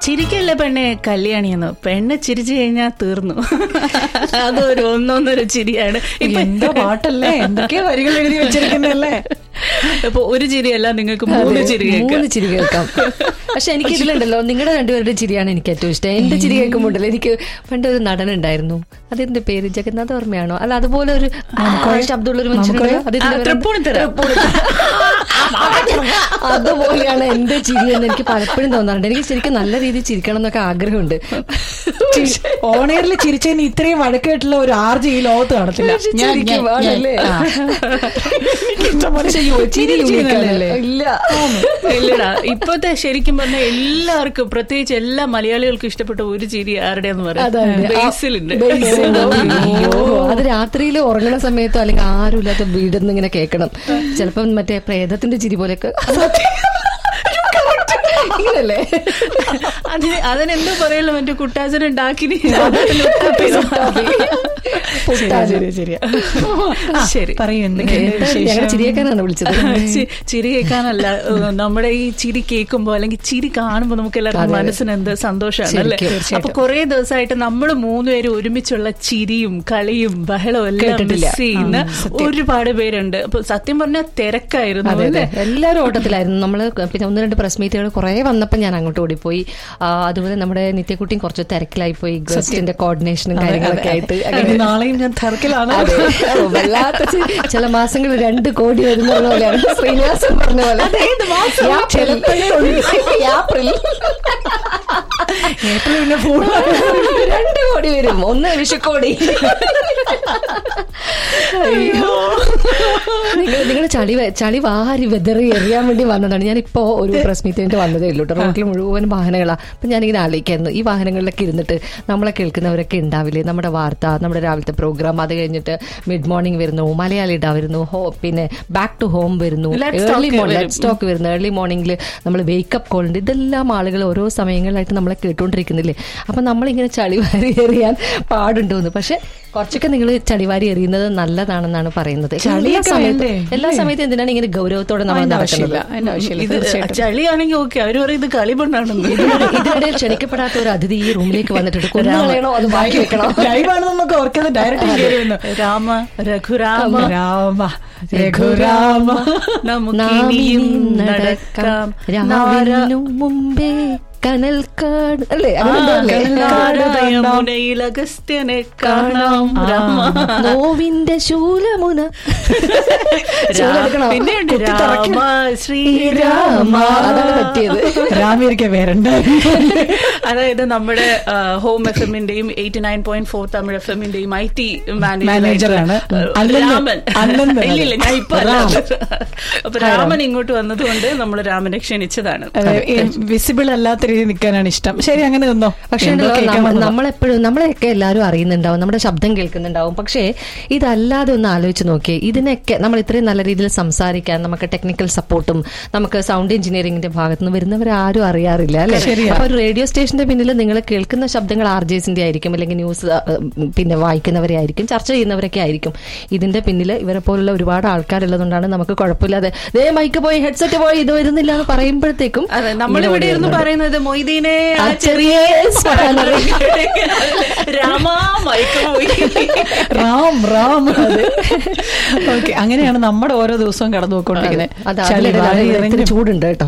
ചിരിക്കല്ലേ പെണ്ണെ കല്യാണിയെന്ന് പെണ്ണ് ചിരിച്ചു കഴിഞ്ഞാൽ തീർന്നു അതൊരു ഒന്നൊന്നൊരു ചിരിയാണ് ഇപ്പൊ എന്താ പാട്ടല്ലേ എന്തൊക്കെയാ വരികൾ എഴുതി വെച്ചിരിക്കുന്നല്ലേ ഇപ്പൊ ഒരു ചിരിയല്ല നിങ്ങൾക്ക് മൂന്ന് ചിരി കേൾക്കാം മൂന്ന് ചിരി കേൾക്കാം പക്ഷെ എനിക്ക് ഇതിലുണ്ടല്ലോ നിങ്ങളുടെ രണ്ടുപേരുടെ ചിരിയാണ് എനിക്ക് ഏറ്റവും ഇഷ്ടം എന്റെ ചിരി കേൾക്കുമ്പോണ്ടല്ലോ എനിക്ക് പണ്ട് ഒരു നടൻ ഉണ്ടായിരുന്നു അതെന്റെ പേര് ജഗന്നാഥ് ഓർമ്മയാണോ അല്ല അതുപോലെ ഒരു ആ, ശബ്ദമുള്ള ഒരു മനുഷ്യനുണ്ടല്ലോ അത് ആ, ഇതിന്റെ പേര് തൃപ്പൂണിത്തുറ. അതുപോലെയാണ് എന്റെ ചിരി എന്ന് എനിക്ക് പലപ്പോഴും തോന്നാറുണ്ട് എനിക്ക് ശരിക്കും നല്ല രീതിയിൽ ചിരിക്കണം എന്നൊക്കെ ആഗ്രഹമുണ്ട് ഓണയറിൽ ചിരിച്ചതിന് ഇത്രയും വഴക്കായിട്ടുള്ള ഒരു ആർജി ഈ ലോകത്ത് കാണത്തില്ല പക്ഷെ ഞാൻ- ചിരിക്കും, ഞാൻ- ആണല്ലേ? ആ. ഇഷ്ടംപോലെ ചിരി unique ആണല്ലേ? ഇല്ല ഇല്ലടാ ഇപ്പത്തെ ശരിക്കും പറഞ്ഞാൽ എല്ലാവർക്കും പ്രത്യേകിച്ച് എല്ലാ മലയാളികൾക്കും ഇഷ്ടപ്പെട്ട ഒരു ചിരി ആരുടെയെന്ന് അതാണ്. പറയാം ആ, ബേസിലുണ്ട് ബേസിലുണ്ട്. അയ്യോ. അത് രാത്രിയിൽ ഉറങ്ങുന്ന സമയത്തോ അല്ലെങ്കിൽ ആരും ഇല്ലാത്ത വീടിന്ന് ഇങ്ങനെ കേൾക്കണം ചിലപ്പം മറ്റേ പ്രേതത്തിന്റെ ചിരി പോലെയൊക്കെ ഇങ്ങനല്ലേ അതിന് അതിനെന്തോ പറയല്ലോ മറ്റേ കുട്ടാച്ചൻ ഉണ്ടാക്കിനി ശരി, ശരി, ശരിയാ. ആ, ശരി. പറയൂ എന്തൊക്കെയുണ്ട് ഞങ്ങളുടെ വിശേഷം ചിരിയേക്കാനാണ് വിളിച്ചത് ചി- ചിരി കേൾക്കാനല്ല ഏഹ്, നമ്മുടെ ഈ ചിരി കേൾക്കുമ്പോ അല്ലെങ്കിൽ ചിരി കാണുമ്പോൾ നമുക്ക് എല്ലാവർക്കും മനസ്സിന് എന്ത് സന്തോഷമാണ് അല്ലേ ശരിക്കും, അപ്പൊ കുറെ ദിവസമായിട്ട് നമ്മൾ മൂന്നുപേരും ഒരുമിച്ചുള്ള ചിരിയും കളിയും ബഹളവും എല്ലാം കേട്ടിട്ടില്ല. മിസ് ചെയ്യുന്ന ഒരുപാട് പേരുണ്ട് അപ്പൊ സത്യം പറഞ്ഞാൽ തിരക്കായിരുന്നു അതെ അതെ അല്ലേ എല്ലാവരും ഓട്ടത്തിലായിരുന്നു നമ്മള് പിന്നെ ഒന്ന് രണ്ട് പ്രസ് മീറ്റുകൾ കുറെ വന്നപ്പോൾ ഞാൻ അങ്ങോട്ട് ഓടിപ്പോയി ആ, അതുപോലെ നമ്മുടെ നിത്യക്കുട്ടിയും കുറച്ച് തിരക്കിലായി പോയി ഗസ്റ്റിന്റെ കോർഡിനേഷനും കാര്യങ്ങളൊക്കെ ആയിട്ട് അങ്ങനെ നാളെയും ഞാൻ തിരക്കിലാണ് അതെ. ഓ, വല്ലാത്ത ചി- ചില മാസങ്ങൾ രണ്ട് കോടി വരുന്ന പോലെയാണ് ശ്രീനിവാസൻ പറഞ്ഞ പോലെ ഏപ്രിൽ. ഏപ്രിൽ ഏപ്രിൽ പിന്നെ full രണ്ട് കോടി വരും ഒന്ന് വിഷുക്കോടി അയ്യോ നിങ്ങൾ നിങ്ങൾ ചളി വ- ചളി വാരി വെതറി എറിയാൻ വേണ്ടി വന്നതാണ് ഞാൻ ഇപ്പോ ഒരു പ്രസ് മീറ്റ് കഴിഞ്ഞിട്ട് വന്നതേ ഉള്ളൂ കേട്ടോ റോട്ടിൽ മുഴുവൻ വാഹനങ്ങളാ അപ്പൊ ഞാനിങ്ങനെ ആലോചിക്കായിരുന്നു ഈ വാഹനങ്ങളിലൊക്കെ ഇരുന്നിട്ട് നമ്മളെ കേൾക്കുന്നവരൊക്കെ ഉണ്ടാവില്ലേ നമ്മുടെ വാർത്ത നമ്മുടെ രാവിലത്തെ പ്രോഗ്രാം അത് കഴിഞ്ഞിട്ട് മിഡ് മോർണിംഗ് വരുന്നു മലയാളി ഇട വരുന്നു ഹോ പിന്നെ ബാക്ക് ടു ഹോം വരുന്നു Let's ഏർലി talk മോർണിംഗ് വരും. ലെറ്റ് സ്റ്റോക്ക് വരുന്നു ഏർലി മോർണിംഗിൽ നമ്മൾ വേക്കപ്പ് കോൾ ഉണ്ട് ഇതെല്ലാം ആളുകൾ ഓരോ സമയങ്ങളിലായിട്ട് നമ്മളെ കേട്ടുകൊണ്ടിരിക്കുന്നില്ലേ അപ്പൊ നമ്മളിങ്ങനെ ചളിവാരി എറിയാൻ പാടുണ്ടോന്ന് പക്ഷെ കുറച്ചൊക്കെ നിങ്ങൾ ചളിവാരി എറിയുന്നത് നല്ലതാണെന്നാണ് പറയുന്നത് എല്ലാ ചളിയൊക്കെ സമയത്തും വേണ്ടേ? എല്ലാ സമയത്തും എന്തിനാണ് ഇങ്ങനെ ഗൗരവത്തോടെ നമ്മൾ അതിന്റെ നടക്കുന്നത് ആവശ്യമില്ല അതിന്റെ ആവശ്യമില്ല ഇത് തീർച്ചയായിട്ടും ചളിയാണെങ്കിൽ ഓക്കെ അവര് പറയും ഇത് കളിമണ്ണാണെന്ന് ഇതിനിടയിൽ ക്ഷണിക്കപ്പെടാത്ത ഒരു അതിഥി ഈ റൂമിലേക്ക് വന്നിട്ടുണ്ട് കൊന്നു കളയണോ അത് ബാക്കി വെക്കണോ ലൈവാണെന്ന് നമുക്ക് ഓർക്കാതെ ഡയറക്റ്റ് കയറി വന്നു രാമ രഘുരാമ രാമ രഘുരാമ നമുക്കിനിയും നടക്കാം നാര രാവിനു മുമ്പേ കനൽക്കാട് അല്ലേ അങ്ങനെ എന്തോ അല്ലേ? നാരായമുനയിൽ അഗസ്ത്യനെ കാണാം രാമ നോവിന്റെ ശൂലമുന ചൂലെടുക്കണോ? പിന്നെയുണ്ട് കുത്തിത്തുറയ്ക്കും. രാമ ശ്രീരാമ അതാണ് പറ്റിയത് രാമീരിക്ക വരണ്ട അതായത് നമ്മുടെ ഹോം എഫ് എമ്മിന്റെയും eighty nine point four Tamil എഫ് എമ്മിന്റെയും ഐ ടി മാനേജറാണ്. അല്ലെന്ന്- രാമൻ അല്ലെന്ന് ഇല്ല ഇല്ല ഞാൻ ഇപ്പൊ അല്ല. അപ്പൊ രാമൻ ഇങ്ങോട്ട് വന്നതുകൊണ്ട് നമ്മൾ രാമനെ ക്ഷണിച്ചതാണ് വിസിബിൾ അല്ലാത്ത രീതിയിൽ നിൽക്കാനാണ് ഇഷ്ടം ശരി അങ്ങനെ നിന്നോ പക്ഷേ എന്തോ ഉണ്ടല്ലോ, കേൾക്കാൻ നമ്മ- വന്നതാ. നമ്മളെപ്പോഴും നമ്മളെയൊക്കെ എല്ലാവരും അറിയുന്നുണ്ടാവും നമ്മുടെ ശബ്ദം കേൾക്കുന്നുണ്ടാവും പക്ഷേ ഇതല്ലാതെ ഒന്ന് ആലോചിച്ച് നോക്കിയേ ഇതിനൊക്കെ നമ്മൾ ഇത്രയും നല്ല രീതിയിൽ സംസാരിക്കാൻ നമുക്ക് ടെക്നിക്കൽ സപ്പോർട്ടും നമുക്ക് സൗണ്ട് എഞ്ചിനീയറിംഗിന്റെ ഭാഗത്ത് നിന്ന് വരുന്നവർ ആരും അറിയാറില്ല അല്ലെ ശരിയാ. അപ്പൊ ഒരു റേഡിയോ സ്റ്റേഷന്റെ പിന്നിൽ നിങ്ങൾ കേൾക്കുന്ന ശബ്ദങ്ങൾ ആർ ജെസിന്റെ ആയിരിക്കും അല്ലെങ്കിൽ ന്യൂസ് ആ, ഉം, പിന്നെ വായിക്കുന്നവരെ ആയിരിക്കും ചർച്ച ചെയ്യുന്നവരൊക്കെ ആയിരിക്കും ഇതിന്റെ പിന്നിൽ ഇവരെ പോലുള്ള ഒരുപാട് ആൾക്കാരുള്ളതുകൊണ്ടാണ് നമുക്ക് കുഴപ്പമില്ലാതെ ദേ മൈക്ക് പോയി ഹെഡ്സെറ്റ് പോയി ഇത് വരുന്നില്ല എന്ന് പറയുമ്പോഴത്തേക്കും അതെ നമ്മളിവിടെ ഇങ്ങനെ ഇരുന്ന് ഓടി പറയുന്നത് മൊയ്തീനെ ആ ആ ചെറിയ ചെറിയ രാമ മയക്കം പോയി റാം റാം ഓക്കെ അങ്ങനെയാണ് നമ്മുടെ ഓരോ ദിവസവും കടന്നു പോയിക്കൊണ്ടിരിക്കുന്നത് അത് അതിലിടെ ഇത്തിരി ചൂടുണ്ട് കേട്ടോ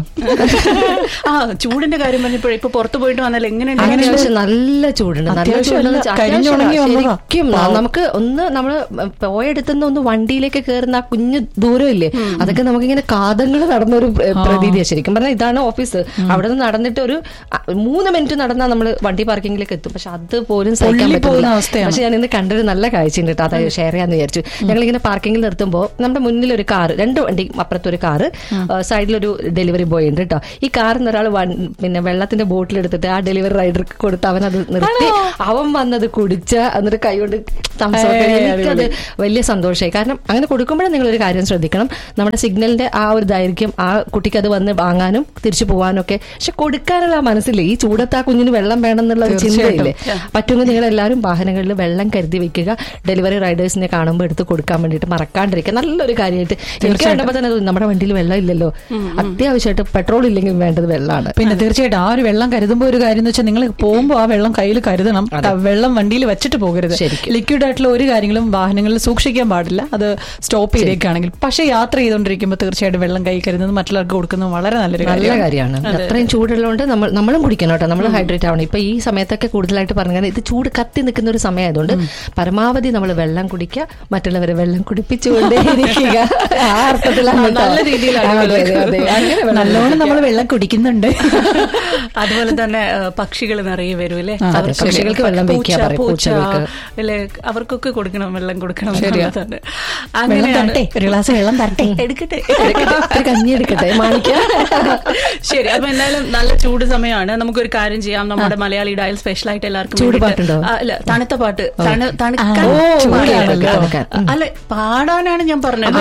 ആ ചൂടിന്റെ കാര്യം പറഞ്ഞപ്പോഴേ ഇപ്പൊ പുറത്തു പോയിട്ട് വന്നാൽ എങ്ങനെയുണ്ട് അത്യാവശ്യം നല്ല ചൂടുണ്ട് നല്ല അത്യാവശ്യം ചൂടുണ്ടെന്ന് അല്ല, വെച്ചാൽ കരിഞ്ഞുണങ്ങി അത്യാവശ്യം വന്നതാ. ശരിക്കും ന- നമുക്ക് ഒന്ന് നമ്മള് പോയെടുത്തുനിന്ന് ഒന്ന് വണ്ടിയിലേക്ക് കയറുന്ന ആ കുഞ്ഞു ദൂരമില്ലേ അതൊക്കെ നമുക്കിങ്ങനെ കാതങ്ങൾ നടന്ന ഒരു പ്ര- പ്രതീതിയാ ശരിക്കും പറഞ്ഞാൽ ഇതാണ് ഓഫീസ് അവിടെ നിന്ന് നടന്നിട്ട് ഒരു അ, മൂന്ന് മിനിറ്റ് നടന്നാൽ നമ്മൾ വണ്ടി പാർക്കിങ്ങിലേക്ക് എത്തും പക്ഷെ അത് പോലും സഹിക്കാൻ പൊള്ളി പോകുന്ന പറ്റില്ല അവസ്ഥയാണ്. പക്ഷെ ഞാൻ ഇന്ന് കണ്ടൊരു നല്ല കാഴ്ചയുണ്ട് കേട്ടോ അത് ഷെയർ ചെയ്യാന്ന് വിചാരിച്ചു ഞങ്ങളിങ്ങനെ പാർക്കിങ്ങിൽ നിർത്തുമ്പോൾ നമ്മുടെ മുന്നിൽ ഒരു കാർ രണ്ട് വണ്ടി അപ്പുറത്ത് ഒരു കാറ് സൈഡിലൊരു ഡെലിവറി ബോയ് ഉണ്ട് കേട്ടോ ഈ കാറിൽ ഒരാൾ പിന്നെ വെള്ളത്തിന്റെ ബോട്ടിൽ എടുത്തിട്ട് ആ ഡെലിവറി റൈഡർക്ക് കൊടുത്ത് അവൻ അത് നിർത്തി അവൻ വന്നത് കുടിച്ച എന്നിട്ട് കൈകൊണ്ട് thumbs up ഏയ്, എനിക്കത് വലിയ സന്തോഷമായി കാരണം അങ്ങനെ കൊടുക്കുമ്പോഴേ നിങ്ങൾ ഒരു കാര്യം ശ്രദ്ധിക്കണം നമ്മുടെ സിഗ്നലിന്റെ ആ ഒരു ദൈർഘ്യം ആ കുട്ടിക്ക് അത് വന്ന് വാങ്ങാനും തിരിച്ചു പോകാനും ഒക്കെ പക്ഷെ കൊടുക്കാനുള്ള മാത്രമല്ല മനസ്സില്ലേ ഈ ചൂടത്ത് ആ കുഞ്ഞിന് വെള്ളം വേണം എന്നുള്ള ഒരു ചിന്തയില്ലേ പറ്റുമെങ്കിൽ നിങ്ങൾ എല്ലാവരും വാഹനങ്ങളിൽ വെള്ളം കരുതി വെക്കുക ഡെലിവറി റൈഡേഴ്സിനെ കാണുമ്പോൾ എടുത്ത് കൊടുക്കാൻ വേണ്ടിയിട്ട് മറക്കാണ്ടിരിക്കുക നല്ലൊരു കാര്യമായിട്ട് എനിക്ക് കണ്ടപ്പോൾ തന്നെ തോന്നി നമ്മുടെ വണ്ടിയിൽ വെള്ളം ഇല്ലല്ലോ അത്യാവശ്യമായിട്ട് പെട്രോൾ ഇല്ലെങ്കിൽ വേണ്ടത് വെള്ളമാണ് പിന്നെ തീർച്ചയായിട്ടും ആ ഒരു വെള്ളം കരുതുമ്പോൾ ഒരു കാര്യം എന്ന് വെച്ചാൽ നിങ്ങൾ പോകുമ്പോൾ ആ വെള്ളം കയ്യിൽ കരുതണം ആ വെള്ളം വണ്ടിയിൽ വെച്ചിട്ട് പോകരുത് ശരിക്കും. ലിക്വിഡ് ആയിട്ടുള്ള ഒരു കാര്യങ്ങളും വാഹനങ്ങളിൽ സൂക്ഷിക്കാൻ പാടില്ല അത് സ്റ്റോപ്പ് ചെയ്തേക്കാണെങ്കിൽ പക്ഷേ യാത്ര ചെയ്തുകൊണ്ടിരിക്കുമ്പോൾ തീർച്ചയായിട്ടും വെള്ളം കൈ കരുതുന്നത് മറ്റുള്ളവർക്ക് കൊടുക്കുന്നത് വളരെ നല്ലൊരു നല്ല കാര്യമാണ് കാര്യമാണ് അത്രയും ചൂടുള്ളതുകൊണ്ട് നമ്മൾ നമ്മളും കുടിക്കണം കേട്ടോ നമ്മൾ ഹൈഡ്രേറ്റ് ആവണം ഇപ്പൊ ഈ സമയത്തൊക്കെ കൂടുതലായിട്ട് പറഞ്ഞു കാരണം ഇത് ചൂട് കത്തി നിൽക്കുന്ന ഒരു സമയമായതുകൊണ്ട് പരമാവധി നമ്മൾ വെള്ളം കുടിക്കുക മറ്റുള്ളവരെ വെള്ളം കുടിപ്പിച്ചുകൊണ്ടേ ഇരിക്കുക ആ അർത്ഥത്തിലാണ് കേട്ടോ. നല്ല രീതിയിലാണ് അതെ, അതെ, അതെ. അങ്ങനെ വെള്ളം നല്ലോണം നമ്മൾ വെള്ളം കുടിക്കുന്നുണ്ട് അതുപോലെ തന്നെ പക്ഷികൾ നിറയെ വരും അല്ലേ ആ, അതെ, അവർക്ക് പക്ഷികൾക്ക് വെള്ളം പൂച്ച, വെക്കാൻ പറയും, പൂച്ച, പൂച്ചകൾക്ക്. അല്ലേ അവർക്കൊക്കെ കൊടുക്കണം വെള്ളം കൊടുക്കണം ശരിയാ. എന്നുള്ളതാണ്. വെള്ളം അങ്ങനെയാണ് തരട്ടെ ഒരു ഗ്ലാസ് വെള്ളം തരട്ടെ എടുക്കട്ടെ ഒരു കഞ്ഞി എടുക്കട്ടെ മാണിക്ക ശരി അപ്പൊ എന്തായാലും നല്ല ചൂട് സമയമാണ് നമുക്കൊരു കാര്യം ചെയ്യാം നമ്മുടെ മലയാളി ഡയൽ സ്പെഷ്യൽ ആയിട്ട് എല്ലാവർക്കും ചൂട് വേണ്ടിയിട്ട് പാട്ടുണ്ടോ? ആ, അല്ല തണുത്ത പാട്ട് തണു- തണുക്കാൻ ഓ, ചൂടാണല്ലോ. തണുക്കാൻ. ഉം. അല്ല പാടാനാണ് ഞാൻ പറഞ്ഞത്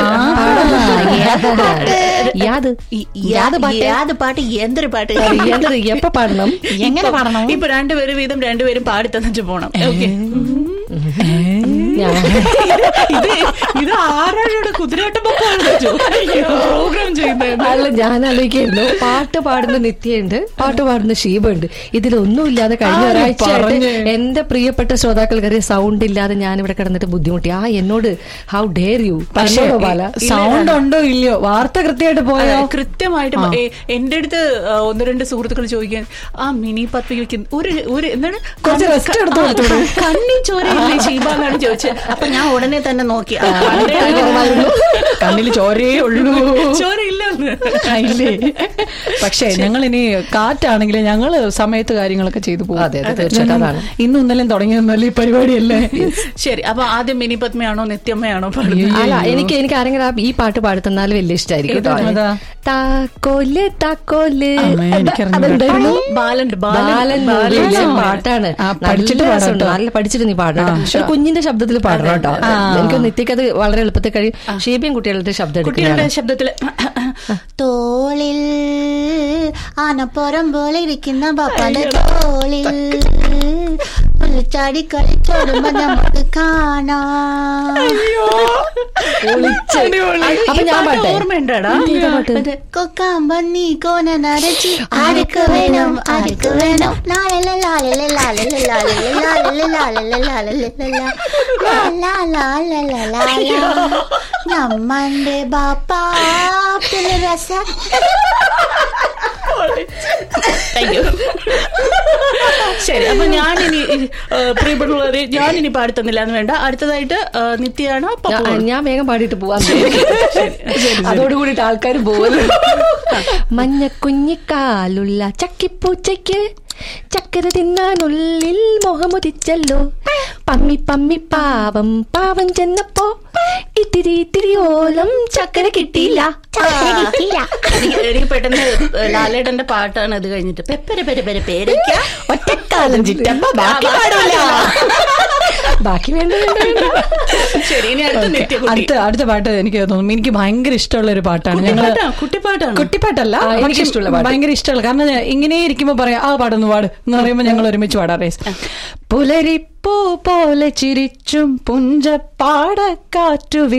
യാത് ഈ- യാത് പാട്ട് യാത് പാട്ട് എന്തൊരു പാട്ട് യാതൊരു എപ്പ പാടണം എങ്ങനെ പാടണം ഇപ്പൊ രണ്ടുപേരും വീതം രണ്ടുപേരും പാടി തന്നിട്ട് പോണം ഓക്കെ ഞാൻ ഇത് ഇത് ആരാണ് കുതിരാട്ടം പ്രോഗ്രാം ചെയ്യുന്നത് അല്ല ഞാൻ ആലോചിക്കായിരുന്നു പാട്ട് പാടുന്ന നിത്യയുണ്ട് പാട്ട് പാടുന്ന ഷീബുണ്ട് ഇതിലൊന്നുമില്ലാതെ കഴിഞ്ഞ ആര് ഒരാഴ്ചയായിട്ട് പറഞ്ഞ്? എന്റെ പ്രിയപ്പെട്ട ശ്രോതാക്കൾക്കറിയ സൗണ്ട് ഇല്ലാതെ ഞാൻ ഇവിടെ കിടന്നിട്ട് ബുദ്ധിമുട്ടി ആ എന്നോട് ഹൗ ഡെയർ യു പക്ഷേ സൗണ്ട് ഉണ്ടോ ഇല്ലയോ വാർത്ത കൃത്യമായിട്ട് പോയോ അതെ, കൃത്യമായിട്ട് ഏ, എന്റെ അടുത്ത് ആ, ഒന്ന് രണ്ട് സുഹൃത്തുക്കൾ ചോദിക്കാൻ ആ മിനി പത്മികയ്ക്ക് ഒരു ഒരു എന്താണ് കുറച്ച് rest എടുത്ത് കൊടുത്തൂടെ? കണ്ണി ചോരയില്ലേ ഷീബ എന്നാണ് ചോദിച്ചത് അപ്പൊ ഞാൻ ഉടനെ തന്നെ നോക്കി ആ, പണ്ടേ കണ്ണിൽ ചോരയേ ഉള്ളൂ ചോരയില്ലെന്ന് ആ, ഇല്ലേ പക്ഷേ ഞങ്ങൾ ഇനി കാറ്റാണെങ്കിൽ ഞങ്ങള് സമയത്ത് കാര്യങ്ങളൊക്കെ ചെയ്തു പോകും അതെ, അതെ, തീർച്ചയായിട്ടും അതാണ്. ഇന്നും ഇന്നലെയും തുടങ്ങിയൊന്നുമല്ല ഈ പരിപാടിയല്ലേ ശരി അപ്പൊ ആദ്യം മിനി പത്മയാണോ നിത്യമ്മയാണോ പാടുന്നത് അല്ല എനിക്ക് എനിക്ക് ആരെങ്കിലും ആ ഈ പാട്ട് പാടി തന്നാൽ വലിയ ഇഷ്ടമായിരിക്കും കേട്ടോ ഏതാ? താക്കോല് താക്കോല് അമ്മേ, എനിക്കറിഞ്ഞൂടാ. അതെന്തായിരുന്നു ബാലൻ ബാലൻ ബാലൻ മൂവിയിലെ ആ. പാട്ടാണ് ആ, നല്ല പഠിച്ചിട്ട് പാടാം രസമുണ്ട്. കേട്ടോ. നല്ല പഠിച്ചിട്ട് നീ പാടണം ഒരു കുഞ്ഞിന്റെ ശബ്ദത്തിൽ പാടണം കേട്ടോ ആ. എനിക്ക് നിത്യക്ക് അത് വളരെ എളുപ്പത്തിൽ കഴിയും ഷീബിയും കുട്ടികളുടെ ശബ്ദം കുട്ടികളുടെ എടുക്കുകയാണ് ശബ്ദത്തില് തോളിൽ ആനപ്പുറം പോലെ ഇരിക്കുന്ന പാപ്പാന്റെ തോളിൽ പുള്ളിച്ചാടി കളിച്ചോടുമ്പോ നമുക്ക് കാണാം അപ്പൊ ഞാൻ പാട്ടെ ഓർമ്മയുണ്ടാടാ ഏതാ പാട്ട്? കൊക്കാമ്പന്നി കോന നരച്ചി ആർക്ക് വേണം ആർക്ക് വേണം ലാലല ലാലല ലാലല ലാലല ലാലല ലാലല ലാലല ലാ ലാ ലാലല ലാല നമ്മന്റെ ബാപ്പാ രസ Thank you. ശരി അപ്പൊ ഞാനിനി ഏ, പ്രിയപ്പെട്ടവരെ ഞാനിനി പാടി തന്നില്ല എന്ന് വേണ്ട അടുത്തതായിട്ട് ഏ, നിത്യയാണോ പപ്പു ആണോ? ഞാൻ- ഞാൻ വേഗം പാടിയിട്ട് പോവാൻ അതോടുകൂടിയിട്ട് ആൾക്കാർ പോകുന്നു മഞ്ഞ കുഞ്ഞിക്കാലുള്ള ചക്കിപ്പൂച്ചയ്ക്ക് ചക്കര തിന്നാനുള്ളിൽ മുഖമുദിച്ചല്ലോ പമ്മി പമ്മി പാവം പാവം ചെന്നപ്പോ ഇത്തിരി ഇത്തിരി ഓലം ചക്കര കിട്ടിയില്ല എനിക്ക് എനിക്ക് പെട്ടെന്ന് ലാലേട്ടന്റെ പാട്ടാണ് അത് കഴിഞ്ഞിട്ട് പെപ്പര പെര പെര പേരയ്ക്ക ഒറ്റക്കാലം ചിറ്റപ്പ ബാക്കി പാടില്ല ബാക്കി വേണ്ട വേണ്ട വേണ്ട ശരി ഇനി അടുത്ത നിത്യകുട്ടി അടുത്ത അടുത്ത പാട്ട് എനിക്ക് തോന്നുന്നു എനിക്ക് ഭയങ്കര ഇഷ്ടമുള്ള ഒരു പാട്ടാണ് ഞങ്ങൾ കുട്ടിപ്പാട്ടാ, കുട്ടിപ്പാട്ടാണ് കുട്ടിപ്പാട്ടല്ല ആ, എനിക്ക് പക്ഷെ ഇഷ്ടമുള്ള പാട്ട്. ഭയങ്കര ഇഷ്ടമുള്ള കാരണം ഞാൻ ഇങ്ങനെ ഇരിക്കുമ്പോ പറയാം ആ പാടൊന്ന് പാട് എന്ന് പറയുമ്പോ ഞങ്ങൾ ഒരുമിച്ച് പാടാം റേസ് പുലരിപ്പൂ പോലെ ചിരിച്ചും പുഞ്ചപ്പാടക്കാറ്റു